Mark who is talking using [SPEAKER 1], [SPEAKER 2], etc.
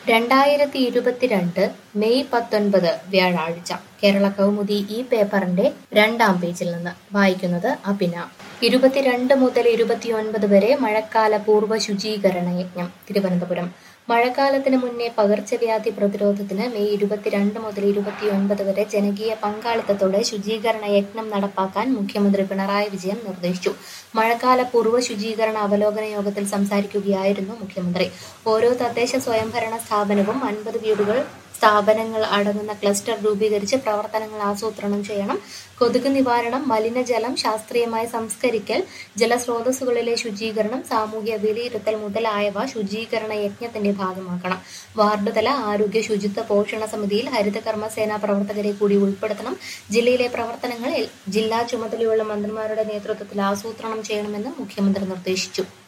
[SPEAKER 1] രണ്ടായിരത്തി ഇരുപത്തിരണ്ട് മെയ് പത്തൊൻപത് വ്യാഴാഴ്ച കേരള കൗമുദി ഈ പേപ്പറിന്റെ രണ്ടാം പേജിൽ നിന്ന് വായിക്കുന്നത് അഭിന ഇരുപത്തിരണ്ട് മുതൽ ഇരുപത്തിയൊൻപത് വരെ മഴക്കാല പൂർവ്വ ശുചീകരണ യജ്ഞം തിരുവനന്തപുരം മഴക്കാലത്തിന് മുന്നേ പകർച്ചവ്യാധി പ്രതിരോധത്തിന് മെയ് ഇരുപത്തിരണ്ട് മുതൽ ഇരുപത്തിയൊൻപത് വരെ ജനകീയ പങ്കാളിത്തത്തോടെ ശുചീകരണ യജ്ഞം നടപ്പാക്കാൻ മുഖ്യമന്ത്രി പിണറായി വിജയൻ നിർദ്ദേശിച്ചു മഴക്കാല പൂർവ്വ ശുചീകരണ അവലോകന യോഗത്തിൽ സംസാരിക്കുകയായിരുന്നു മുഖ്യമന്ത്രി ഓരോ തദ്ദേശ സ്വയംഭരണ സ്ഥാപനവും അൻപത് വീടുകൾ സ്ഥാപനങ്ങൾ അടങ്ങുന്ന ക്ലസ്റ്റർ രൂപീകരിച്ച് പ്രവർത്തനങ്ങൾ ആസൂത്രണം ചെയ്യണം കൊതുക് നിവാരണം മലിനജലം ശാസ്ത്രീയമായി സംസ്കരിക്കൽ ജലസ്രോതസ്സുകളിലെ ശുചീകരണം സാമൂഹ്യ വിലയിരുത്തൽ മുതലായവ ശുചീകരണ യജ്ഞത്തിന്റെ ഭാഗമാക്കണം വാർഡ് തല ആരോഗ്യ ശുചിത്വ പോഷണ സമിതിയിൽ ഹരിതകർമ്മസേന പ്രവർത്തകരെ കൂടി ഉൾപ്പെടുത്തണം ജില്ലയിലെ പ്രവർത്തനങ്ങൾ ജില്ലാ ചുമതലയുള്ള മന്ത്രിമാരുടെ നേതൃത്വത്തിൽ ആസൂത്രണം ചെയ്യണമെന്ന് മുഖ്യമന്ത്രി നിർദ്ദേശിച്ചു